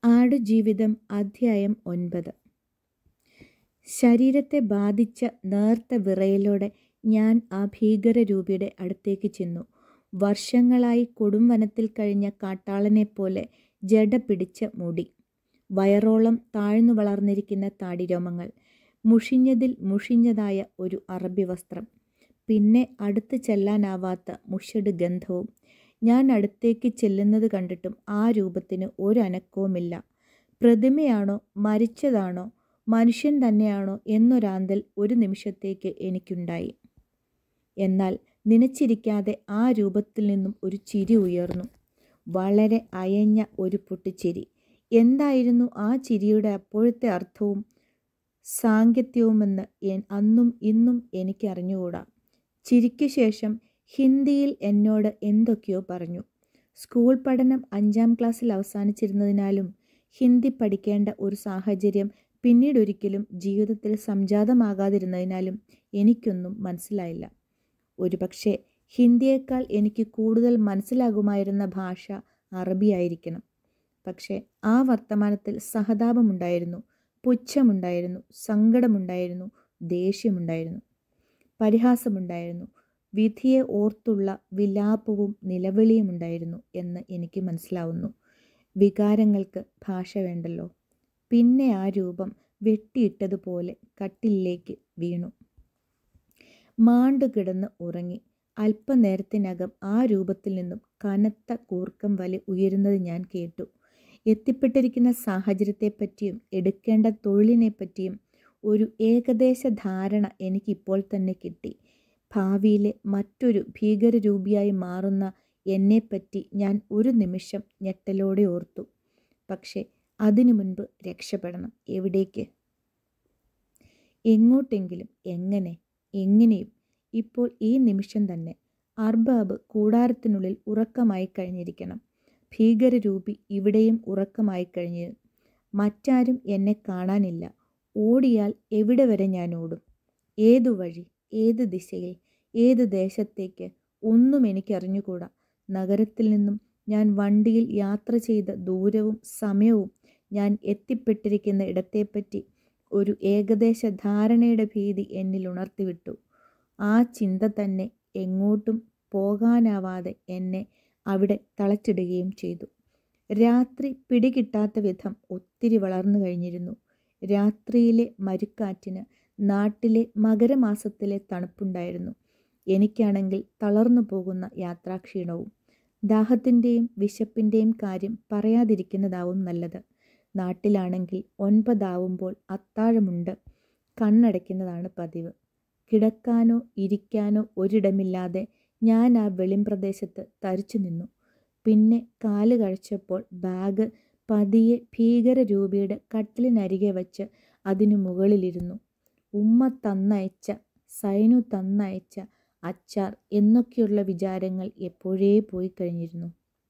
ആടുജീവിതം അധ്യായം ഒൻപത് ശരീരത്തെ ബാധിച്ച നേർത്ത വിറയലോടെ ഞാൻ ആ ഭീകരരൂപിയുടെ അടുത്തേക്ക് ചെന്നു വർഷങ്ങളായി കൊടുംവനത്തിൽ കഴിഞ്ഞ കാട്ടാളനെപ്പോലെ ജട പിടിച്ച മുടി വയറോളം താഴ്ന്നു വളർന്നിരിക്കുന്ന താടിരോമങ്ങൾ മുഷിഞ്ഞതിൽ മുഷിഞ്ഞതായ ഒരു അറബി വസ്ത്രം പിന്നെ അടുത്ത് ചെല്ലാനാവാത്ത മുഷട് ഗന്ധവും ഞാൻ അടുത്തേക്ക് ചെല്ലുന്നത് കണ്ടിട്ടും ആ രൂപത്തിന് ഒരനക്കവുമില്ല പ്രതിമയാണോ മരിച്ചതാണോ മനുഷ്യൻ തന്നെയാണോ എന്നൊരാന്തൽ ഒരു നിമിഷത്തേക്ക് എനിക്കുണ്ടായി എന്നാൽ നനച്ചിരിക്കാതെ ആ രൂപത്തിൽ നിന്നും ഒരു ചിരി ഉയർന്നു വളരെ അയഞ്ഞ ഒരു പൊട്ടിച്ചിരി എന്തായിരുന്നു ആ ചിരിയുടെ അപ്പോഴത്തെ അർത്ഥവും സാങ്കത്യവുമെന്ന് അന്നും ഇന്നും എനിക്ക് അറിഞ്ഞുകൂടാ ചിരിക്ക് ശേഷം ഹിന്ദിയിൽ എന്നോട് എന്തൊക്കെയോ പറഞ്ഞു സ്കൂൾ പഠനം അഞ്ചാം ക്ലാസ്സിൽ അവസാനിച്ചിരുന്നതിനാലും ഹിന്ദി പഠിക്കേണ്ട ഒരു സാഹചര്യം പിന്നീടൊരിക്കലും ജീവിതത്തിൽ സംജാതമാകാതിരുന്നതിനാലും എനിക്കൊന്നും മനസ്സിലായില്ല ഒരുപക്ഷെ ഹിന്ദിയേക്കാൾ എനിക്ക് കൂടുതൽ മനസ്സിലാകുമായിരുന്ന ഭാഷ അറബിയായിരിക്കണം പക്ഷേ ആ വർത്തമാനത്തിൽ സഹതാപമുണ്ടായിരുന്നു പുച്ഛമുണ്ടായിരുന്നു സങ്കടമുണ്ടായിരുന്നു ദേഷ്യമുണ്ടായിരുന്നു പരിഹാസമുണ്ടായിരുന്നു വിധിയെ ഓർത്തുള്ള വിലാപവും നിലവിളിയും ഉണ്ടായിരുന്നു എന്ന് എനിക്ക് മനസ്സിലാവുന്നു വികാരങ്ങൾക്ക് ഭാഷ വേണ്ടല്ലോ പിന്നെ ആ രൂപം വെട്ടിയിട്ടതുപോലെ കട്ടിലേക്ക് വീണു മാണ്ടു കിടന്ന് ഉറങ്ങി അല്പനേരത്തിനകം ആ രൂപത്തിൽ നിന്നും കനത്ത കൂർക്കം വലി ഉയരുന്നത് ഞാൻ കേട്ടു എത്തിപ്പെട്ടിരിക്കുന്ന സാഹചര്യത്തെപ്പറ്റിയും എടുക്കേണ്ട തൊഴിലിനെപ്പറ്റിയും ഒരു ഏകദേശ ധാരണ എനിക്കിപ്പോൾ തന്നെ കിട്ടി ഭാവിയിലെ മറ്റൊരു ഭീകരരൂപിയായി മാറുന്ന എന്നെപ്പറ്റി ഞാൻ ഒരു നിമിഷം ഞെട്ടലോടെ ഓർത്തു പക്ഷേ അതിനു മുൻപ് രക്ഷപ്പെടണം എവിടേക്ക് എങ്ങോട്ടെങ്കിലും എങ്ങനെ എങ്ങനെയും ഇപ്പോൾ ഈ നിമിഷം തന്നെ അർബാബ് കൂടാരത്തിനുള്ളിൽ ഉറക്കമായി കഴിഞ്ഞിരിക്കണം ഭീകരരൂപി ഇവിടെയും ഉറക്കമായി കഴിഞ്ഞു മറ്റാരും എന്നെ കാണാനില്ല ഓടിയാൽ എവിടെ വരെ ഞാൻ ഓടും ഏതു വഴി ഏത് ദിശയിൽ ഏത് ദേശത്തേക്ക് ഒന്നും എനിക്കറിഞ്ഞുകൂടാ നഗരത്തിൽ നിന്നും ഞാൻ വണ്ടിയിൽ യാത്ര ചെയ്ത ദൂരവും സമയവും ഞാൻ എത്തിപ്പെട്ടിരിക്കുന്ന ഇടത്തെപ്പറ്റി ഒരു ഏകദേശ ധാരണയുടെ ഭീതി എന്നിൽ ഉണർത്തിവിട്ടു ആ ചിന്ത തന്നെ എങ്ങോട്ടും പോകാനാവാതെ എന്നെ അവിടെ തളച്ചിടുകയും ചെയ്തു രാത്രി പിടികിട്ടാത്ത വിധം ഒത്തിരി വളർന്നു കഴിഞ്ഞിരുന്നു രാത്രിയിലെ മരുക്കാറ്റിന് നാട്ടിലെ മകരമാസത്തിലെ തണുപ്പുണ്ടായിരുന്നു എനിക്കാണെങ്കിൽ തളർന്നു പോകുന്ന യാത്രാക്ഷീണവും ദാഹത്തിൻ്റെയും വിശപ്പിൻ്റെയും കാര്യം പറയാതിരിക്കുന്നതാവും നല്ലത് നാട്ടിലാണെങ്കിൽ ഒൻപതാവുമ്പോൾ അത്താഴമുണ്ട് കണ്ണടയ്ക്കുന്നതാണ് പതിവ് കിടക്കാനോ ഇരിക്കാനോ ഒരിടമില്ലാതെ ഞാൻ ആ വെളിംപ്രദേശത്ത് തരിച്ചു നിന്നു പിന്നെ കാല് കഴിച്ചപ്പോൾ ബാഗ് പതിയെ ഭീകരരൂപിയുടെ കട്ടിലിനരികെ വച്ച് അതിനു മുകളിലിരുന്നു ഉമ്മ തന്നയച്ച സൈനു തന്നയച്ച അച്ചാർ എന്നൊക്കെയുള്ള വിചാരങ്ങൾ എപ്പോഴേ പോയി കഴിഞ്ഞിരുന്നു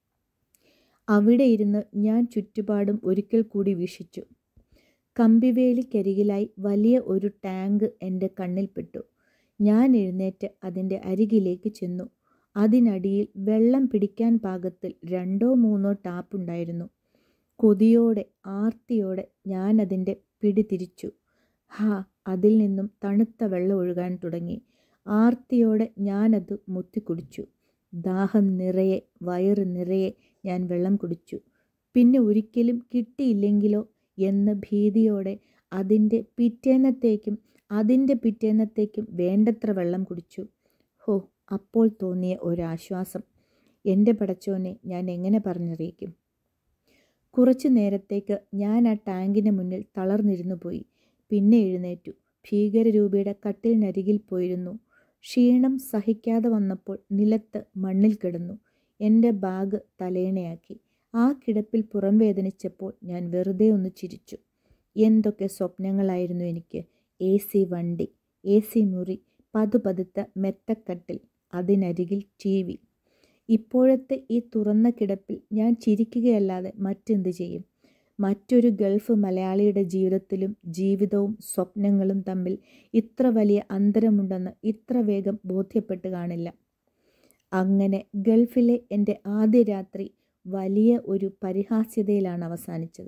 അവിടെ ഇരുന്ന് ഞാൻ ചുറ്റുപാടും ഒരിക്കൽ കൂടി വീക്ഷിച്ചു കമ്പിവേലിക്കരികിലായി വലിയ ഒരു ടാങ്ക് എൻ്റെ കണ്ണിൽപ്പെട്ടു ഞാൻ എഴുന്നേറ്റ് അതിൻ്റെ അരികിലേക്ക് ചെന്നു അതിനടിയിൽ വെള്ളം പിടിക്കാൻ പാകത്തിൽ രണ്ടോ മൂന്നോ ടാപ്പുണ്ടായിരുന്നു കൊതിയോടെ ആർത്തിയോടെ ഞാൻ അതിൻ്റെ പിടി തിരിച്ചു ഹാ അതിൽ നിന്നും തണുത്ത വെള്ളം ഒഴുകാൻ തുടങ്ങി ആർത്തിയോടെ ഞാനത് മുത്തിക്കുടിച്ചു ദാഹം നിറയെ വയറ് നിറയെ ഞാൻ വെള്ളം കുടിച്ചു പിന്നെ ഒരിക്കലും കിട്ടിയില്ലെങ്കിലോ എന്ന ഭീതിയോടെ അതിൻ്റെ പിറ്റേന്നത്തേക്കും അതിൻ്റെ പിറ്റേന്നത്തേക്കും വേണ്ടത്ര വെള്ളം കുടിച്ചു ഹോ അപ്പോൾ തോന്നിയ ഒരാശ്വാസം എൻ്റെ പടച്ചോനെ ഞാൻ എങ്ങനെ പറഞ്ഞറിയിക്കും കുറച്ചു നേരത്തേക്ക് ഞാൻ ആ ടാങ്കിന് മുന്നിൽ തളർന്നിരുന്നു പോയി പിന്നെ എഴുന്നേറ്റു ഭീകരരൂപിയുടെ കട്ടിലിനരികിൽ പോയിരുന്നു ക്ഷീണം സഹിക്കാതെ വന്നപ്പോൾ നിലത്ത് മണ്ണിൽ കിടന്നു എൻ്റെ ബാഗ് തലേണയാക്കി ആ കിടപ്പിൽ പുറം വേദനിച്ചപ്പോൾ ഞാൻ വെറുതെ ഒന്ന് ചിരിച്ചു എന്തൊക്കെ സ്വപ്നങ്ങളായിരുന്നു എനിക്ക് എ സി വണ്ടി എ സി മുറി പതുപതുത്ത മെത്തക്കട്ടിൽ അതിനരികിൽ ടി വി ഇപ്പോഴത്തെ ഈ തുറന്ന കിടപ്പിൽ ഞാൻ ചിരിക്കുകയല്ലാതെ മറ്റെന്ത് ചെയ്യും മറ്റൊരു ഗൾഫ് മലയാളിയുടെ ജീവിതത്തിലും ജീവിതവും സ്വപ്നങ്ങളും തമ്മിൽ ഇത്ര വലിയ അന്തരമുണ്ടെന്ന് ഇത്ര വേഗം ബോധ്യപ്പെട്ട് കാണില്ല അങ്ങനെ ഗൾഫിലെ എൻ്റെ ആദ്യ രാത്രി വലിയ ഒരു പരിഹാസ്യതയിലാണ് അവസാനിച്ചത്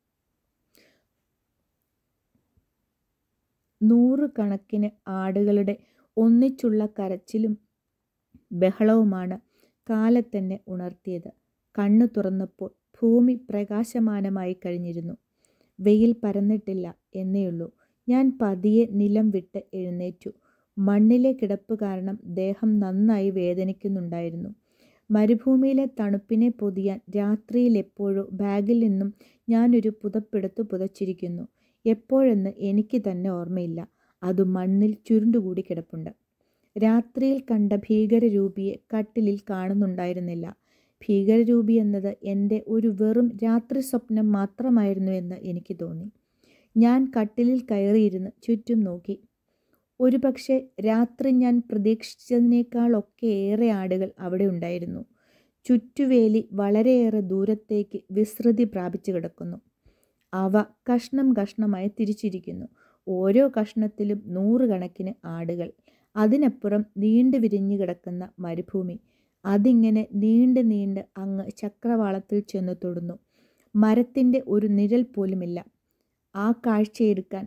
നൂറുകണക്കിന് ആടുകളുടെ ഒന്നിച്ചുള്ള കരച്ചിലും ബഹളവുമാണ് കാലത്തെന്നെ ഉണർത്തിയത് കണ്ണു തുറന്നപ്പോൾ ഭൂമി പ്രകാശമാനമായി കഴിഞ്ഞിരുന്നു വെയിൽ പരന്നിട്ടില്ല എന്നേയുള്ളൂ ഞാൻ പതിയെ നിലം വിട്ട് എഴുന്നേറ്റു മണ്ണിലെ കിടപ്പ് കാരണം ദേഹം നന്നായി വേദനിക്കുന്നുണ്ടായിരുന്നു മരുഭൂമിയിലെ തണുപ്പിനെ പൊതിയാൻ രാത്രിയിൽ എപ്പോഴോ ബാഗിൽ നിന്നും ഞാനൊരു പുതപ്പെടുത്ത് പുതച്ചിരിക്കുന്നു എപ്പോഴെന്ന് എനിക്ക് തന്നെ ഓർമ്മയില്ല അത് മണ്ണിൽ ചുരുണ്ടുകൂടി കിടപ്പുണ്ട് രാത്രിയിൽ കണ്ട ഭീകരരൂപിയെ കട്ടിലിൽ കാണുന്നുണ്ടായിരുന്നില്ല ഭീകരരൂപി എന്നത് എൻ്റെ ഒരു വെറും രാത്രി സ്വപ്നം മാത്രമായിരുന്നു എന്ന് എനിക്ക് തോന്നി ഞാൻ കട്ടിലിൽ കയറിയിരുന്ന് ചുറ്റും നോക്കി ഒരുപക്ഷെ രാത്രി ഞാൻ പ്രതീക്ഷിച്ചതിനേക്കാളൊക്കെ ഏറെ ആടുകൾ അവിടെ ഉണ്ടായിരുന്നു ചുറ്റുവേലി വളരെയേറെ ദൂരത്തേക്ക് വിസ്തൃതി പ്രാപിച്ചു കിടക്കുന്നു അവ കഷ്ണം കഷ്ണമായി തിരിച്ചിരിക്കുന്നു ഓരോ കഷ്ണത്തിലും നൂറുകണക്കിന് ആടുകൾ അതിനപ്പുറം നീണ്ടു വിരിഞ്ഞു കിടക്കുന്ന മരുഭൂമി അതിങ്ങനെ നീണ്ട് നീണ്ട് അങ്ങ് ചക്രവാളത്തിൽ ചെന്ന് തൊടുന്നു മരത്തിൻ്റെ ഒരു നിഴൽ പോലുമില്ല ആ കാഴ്ചയെടുക്കാൻ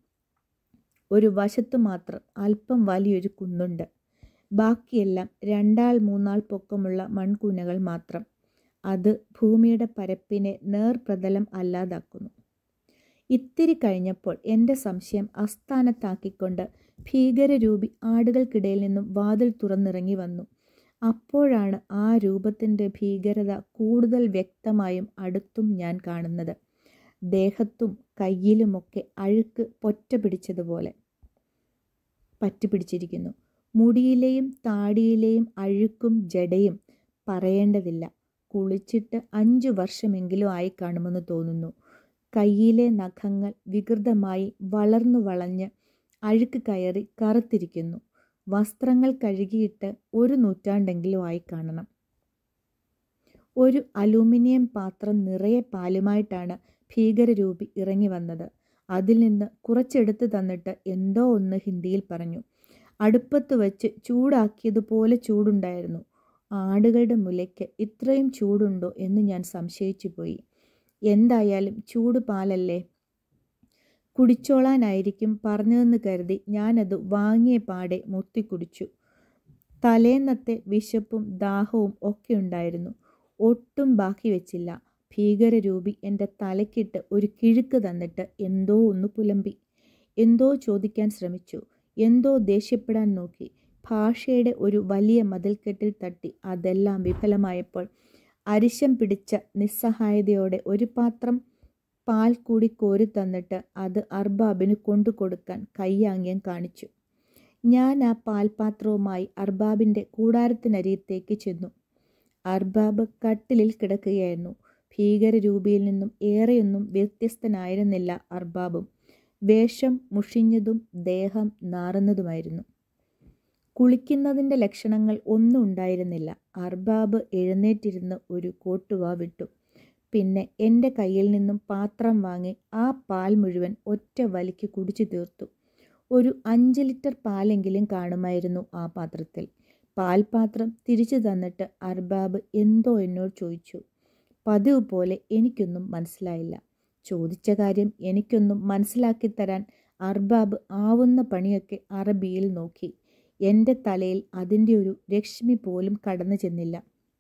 ഒരു വശത്തു മാത്രം അല്പം വലിയൊരു കുന്നുണ്ട് ബാക്കിയെല്ലാം രണ്ടാൾ മൂന്നാൾ പൊക്കമുള്ള മൺകൂനകൾ മാത്രം അത് ഭൂമിയുടെ പരപ്പിനെ നേർപ്രതലം അല്ലാതാക്കുന്നു ഇത്തിരി കഴിഞ്ഞപ്പോൾ എൻ്റെ സംശയം അസ്ഥാനത്താക്കിക്കൊണ്ട് ഭീകരരൂപി ആടുകൾക്കിടയിൽ നിന്നും വാതിൽ തുറന്നിറങ്ങി വന്നു അപ്പോഴാണ് ആ രൂപത്തിൻ്റെ ഭീകരത കൂടുതൽ വ്യക്തമായും അടുത്തും ഞാൻ കാണുന്നത് ദേഹത്തും കയ്യിലുമൊക്കെ അഴുക്ക് പൊറ്റ പിടിച്ചതുപോലെ പറ്റിപ്പിടിച്ചിരിക്കുന്നു മുടിയിലെയും താടിയിലെയും അഴുക്കും ജടയും പറയേണ്ടതില്ല കുളിച്ചിട്ട് അഞ്ചു വർഷമെങ്കിലും ആയി കാണുമെന്ന് തോന്നുന്നു കയ്യിലെ നഖങ്ങൾ വികൃതമായി വളർന്നു വളഞ്ഞ് അഴുക്ക് കയറി കറുത്തിരിക്കുന്നു വസ്ത്രങ്ങൾ കഴുകിയിട്ട് ഒരു നൂറ്റാണ്ടെങ്കിലും ആയി കാണണം ഒരു അലൂമിനിയം പാത്രം നിറയെ പാലുമായിട്ടാണ് ഭീകരരൂപി ഇറങ്ങി വന്നത് അതിൽ നിന്ന് കുറച്ചെടുത്ത് തന്നിട്ട് എന്തോ ഒന്ന് ഹിന്ദിയിൽ പറഞ്ഞു അടുപ്പത്ത് വെച്ച് ചൂടാക്കിയതുപോലെ ചൂടുണ്ടായിരുന്നു ആടുകളുടെ മുലയ്ക്ക് ഇത്രയും ചൂടുണ്ടോ എന്ന് ഞാൻ സംശയിച്ചു പോയി എന്തായാലും ചൂട് പാലല്ലേ കുടിച്ചോളാനായിരിക്കും പറഞ്ഞതെന്ന് കരുതി ഞാനത് വാങ്ങിയ പാടെ മുത്തിക്കുടിച്ചു തലേന്നത്തെ വിശപ്പും ദാഹവും ഒക്കെ ഉണ്ടായിരുന്നു ഒട്ടും ബാക്കി വെച്ചില്ല ഭീകരരൂപി എൻ്റെ തലക്കിട്ട് ഒരു കിഴുക്ക് തന്നിട്ട് എന്തോ ഒന്ന് പുലമ്പി എന്തോ ചോദിക്കാൻ ശ്രമിച്ചു എന്തോ ദേഷ്യപ്പെടാൻ നോക്കി ഭാഷയുടെ ഒരു വലിയ മതിൽക്കെട്ടിൽ തട്ടി അതെല്ലാം വിഫലമായപ്പോൾ അരിശം പിടിച്ച നിസ്സഹായതയോടെ ഒരു പാത്രം പാൽ കൂടി കോരി തന്നിട്ട് അത് അർബാബിന് കൊണ്ടു കൊടുക്കാൻ കയ്യാങ്യം കാണിച്ചു ഞാൻ ആ പാൽപാത്രവുമായി അർബാബിൻ്റെ കൂടാരത്തിനരിയത്തേക്ക് ചെന്നു അർബാബ് കട്ടിലിൽ കിടക്കുകയായിരുന്നു ഭീകരരൂപിയിൽ നിന്നും ഏറെയൊന്നും വ്യത്യസ്തനായിരുന്നില്ല അർബാബും വേഷം മുഷിഞ്ഞതും ദേഹം നാറുന്നതുമായിരുന്നു കുളിക്കുന്നതിൻ്റെ ലക്ഷണങ്ങൾ ഒന്നും ഉണ്ടായിരുന്നില്ല അർബാബ് എഴുന്നേറ്റിരുന്ന് ഒരു കോട്ടുവാ വിട്ടു പിന്നെ എൻ്റെ കയ്യിൽ നിന്നും പാത്രം വാങ്ങി ആ പാൽ മുഴുവൻ ഒറ്റ വലിക്ക് കുടിച്ചു തീർത്തു ഒരു അഞ്ച് ലിറ്റർ പാലെങ്കിലും കാണുമായിരുന്നു ആ പാത്രത്തിൽ പാൽപാത്രം തിരിച്ചു തന്നിട്ട് അർബാബ് എന്തോ എന്നോട് ചോദിച്ചു പതിവ് പോലെ എനിക്കൊന്നും മനസ്സിലായില്ല ചോദിച്ച കാര്യം എനിക്കൊന്നും മനസ്സിലാക്കി തരാൻ അർബാബ് ആവുന്ന പണിയൊക്കെ അറബിയിൽ നോക്കി എൻ്റെ തലയിൽ അതിൻ്റെ ഒരു രശ്മി പോലും കടന്നു ചെന്നില്ല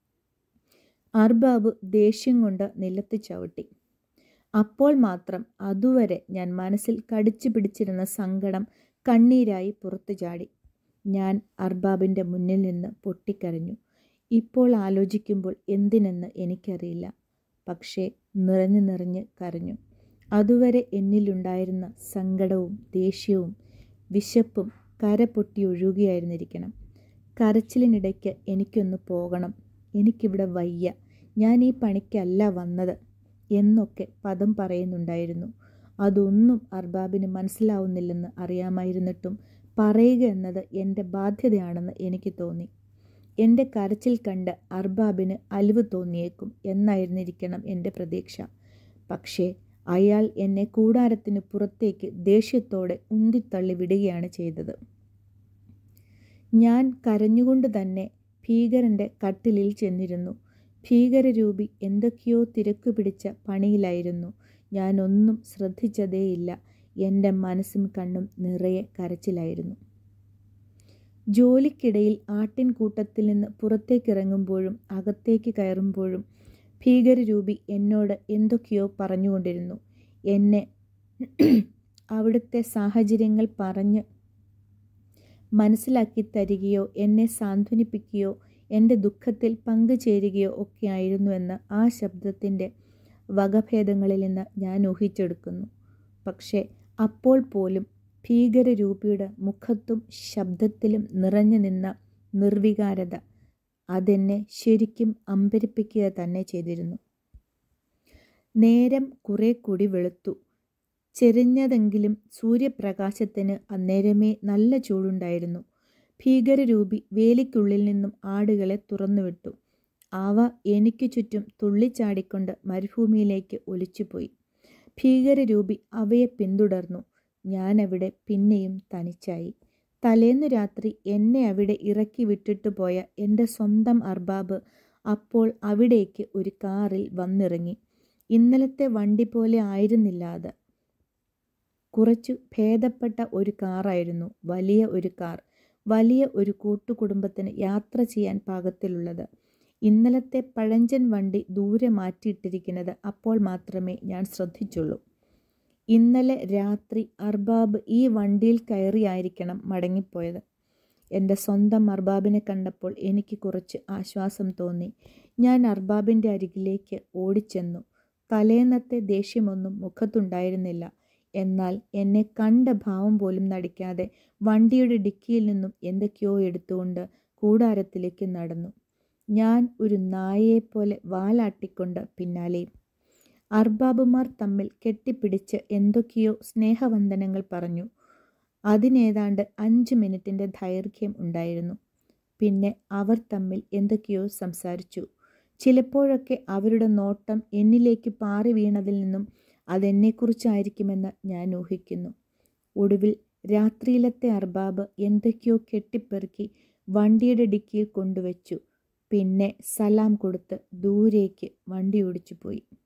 അർബാബ് ദേഷ്യം കൊണ്ട് നിലത്ത് ചവിട്ടി അപ്പോൾ മാത്രം അതുവരെ ഞാൻ മനസ്സിൽ കടിച്ചു പിടിച്ചിരുന്ന സങ്കടം കണ്ണീരായി പുറത്തു ചാടി ഞാൻ അർബാബിൻ്റെ മുന്നിൽ നിന്ന് പൊട്ടിക്കരഞ്ഞു ഇപ്പോൾ ആലോചിക്കുമ്പോൾ എന്തിനെന്ന് എനിക്കറിയില്ല പക്ഷേ നിറഞ്ഞു നിറഞ്ഞ് കരഞ്ഞു അതുവരെ എന്നിലുണ്ടായിരുന്ന സങ്കടവും ദേഷ്യവും വിശപ്പും കര പൊട്ടി ഒഴുകിയായിരുന്നിരിക്കണം കരച്ചിലിനിടയ്ക്ക് എനിക്കൊന്ന് പോകണം എനിക്കിവിടെ വയ്യ ഞാൻ ഈ പണിക്കല്ല വന്നത് എന്നൊക്കെ പദം പറയുന്നുണ്ടായിരുന്നു അതൊന്നും അർബാബിന് മനസ്സിലാവുന്നില്ലെന്ന് അറിയാമായിരുന്നിട്ടും പറയുക എന്നത് എൻ്റെ ബാധ്യതയാണെന്ന് എനിക്ക് തോന്നി എൻ്റെ കരച്ചിൽ കണ്ട് അർബാബിന് അലിവ് തോന്നിയേക്കും എന്നായിരുന്നിരിക്കണം എൻ്റെ പ്രതീക്ഷ പക്ഷേ അയാൾ എന്നെ കൂടാരത്തിന് പുറത്തേക്ക് ദേഷ്യത്തോടെ ഉന്തിത്തള്ളി വിടുകയാണ് ചെയ്തത് ഞാൻ കരഞ്ഞുകൊണ്ട് തന്നെ ഭീകരൻ്റെ കട്ടിലിൽ ചെന്നിരുന്നു ഭീകരരൂപി എന്തൊക്കെയോ തിരക്കു പിടിച്ച പണിയിലായിരുന്നു ഞാനൊന്നും ശ്രദ്ധിച്ചതേയില്ല എൻ്റെ മനസ്സും കണ്ണും നിറയെ കരച്ചിലായിരുന്നു ജോലിക്കിടയിൽ ആട്ടിൻകൂട്ടത്തിൽ നിന്ന് പുറത്തേക്കിറങ്ങുമ്പോഴും അകത്തേക്ക് കയറുമ്പോഴും ഭീകരരൂപി എന്നോട് എന്തൊക്കെയോ പറഞ്ഞുകൊണ്ടിരുന്നു എന്നെ അവിടുത്തെ സാഹചര്യങ്ങൾ പറഞ്ഞ് മനസ്സിലാക്കി തരികയോ എന്നെ സാന്ത്വനിപ്പിക്കുകയോ എൻ്റെ ദുഃഖത്തിൽ പങ്കുചേരുകയോ ഒക്കെ ആയിരുന്നുവെന്ന് ആ ശബ്ദത്തിൻ്റെ വകഭേദങ്ങളിൽ നിന്ന് ഞാൻ ഊഹിച്ചെടുക്കുന്നു പക്ഷേ അപ്പോൾ പോലും ഭീകരരൂപിയുടെ മുഖത്തും ശബ്ദത്തിലും നിറഞ്ഞു നിന്ന നിർവികാരത അതെന്നെ ശരിക്കും അമ്പരിപ്പിക്കുക തന്നെ ചെയ്തിരുന്നു നേരം കുറെ കൂടി വെളുത്തു ചെരിഞ്ഞതെങ്കിലും സൂര്യപ്രകാശത്തിന് അന്നേരമേ നല്ല ചൂടുണ്ടായിരുന്നു ഭീകരരൂപി വേലിക്കുള്ളിൽ നിന്നും ആടുകളെ തുറന്നുവിട്ടു അവ എനിക്ക് ചുറ്റും തുള്ളിച്ചാടിക്കൊണ്ട് മരുഭൂമിയിലേക്ക് ഒലിച്ചുപോയി ഭീകരരൂപി അവയെ പിന്തുടർന്നു ഞാനവിടെ പിന്നെയും തനിച്ചായി തലേന്നു രാത്രി എന്നെ അവിടെ ഇറക്കി വിട്ടിട്ട് പോയ എൻ്റെ സ്വന്തം അർബാബ് അപ്പോൾ അവിടേക്ക് ഒരു കാറിൽ വന്നിറങ്ങി ഇന്നലത്തെ വണ്ടി പോലെ ആയിരുന്നില്ല അത് കുറച്ചു ഭേദപ്പെട്ട ഒരു കാറായിരുന്നു വലിയ ഒരു കാർ വലിയ ഒരു കൂട്ടുകുടുംബത്തിന് യാത്ര ചെയ്യാൻ പാകത്തിലുള്ളത് ഇന്നലത്തെ പഴഞ്ചൻ വണ്ടി ദൂരെ മാറ്റിയിട്ടിരിക്കുന്നത് അപ്പോൾ മാത്രമേ ഞാൻ ശ്രദ്ധിച്ചുള്ളൂ ഇന്നലെ രാത്രി അർബാബ് ഈ വണ്ടിയിൽ കയറിയായിരിക്കണം മടങ്ങിപ്പോയത് എൻ്റെ സ്വന്തം അർബാബിനെ കണ്ടപ്പോൾ എനിക്ക് കുറച്ച് ആശ്വാസം തോന്നി ഞാൻ അർബാബിൻ്റെ അരികിലേക്ക് ഓടിച്ചെന്നു തലേന്നത്തെ ദേഷ്യമൊന്നും മുഖത്തുണ്ടായിരുന്നില്ല എന്നാൽ എന്നെ കണ്ട ഭാവം പോലും നടിക്കാതെ വണ്ടിയുടെ ഡിക്കിയിൽ നിന്നും എന്തൊക്കെയോ എടുത്തുകൊണ്ട് കൂടാരത്തിലേക്ക് നടന്നു ഞാൻ ഒരു നായയെപ്പോലെ വാലാട്ടിക്കൊണ്ട് പിന്നാലെയും അർബാബുമാർ തമ്മിൽ കെട്ടിപ്പിടിച്ച് എന്തൊക്കെയോ സ്നേഹവന്ദനങ്ങൾ പറഞ്ഞു അതിനേതാണ്ട് അഞ്ച് മിനിറ്റിൻ്റെ ദൈർഘ്യം ഉണ്ടായിരുന്നു പിന്നെ അവർ തമ്മിൽ എന്തൊക്കെയോ സംസാരിച്ചു ചിലപ്പോഴൊക്കെ അവരുടെ നോട്ടം എന്നിലേക്ക് പാറി വീണതിൽ നിന്നും അതെന്നെക്കുറിച്ചായിരിക്കുമെന്ന് ഞാൻ ഊഹിക്കുന്നു ഒടുവിൽ രാത്രിയിലത്തെ അർബാബ് എന്തൊക്കെയോ കെട്ടിപ്പെറുക്കി വണ്ടിയുടെ ഡിക്കിയിൽ കൊണ്ടുവച്ചു പിന്നെ സലാം കൊടുത്ത് ദൂരേക്ക് വണ്ടി ഓടിച്ചു പോയി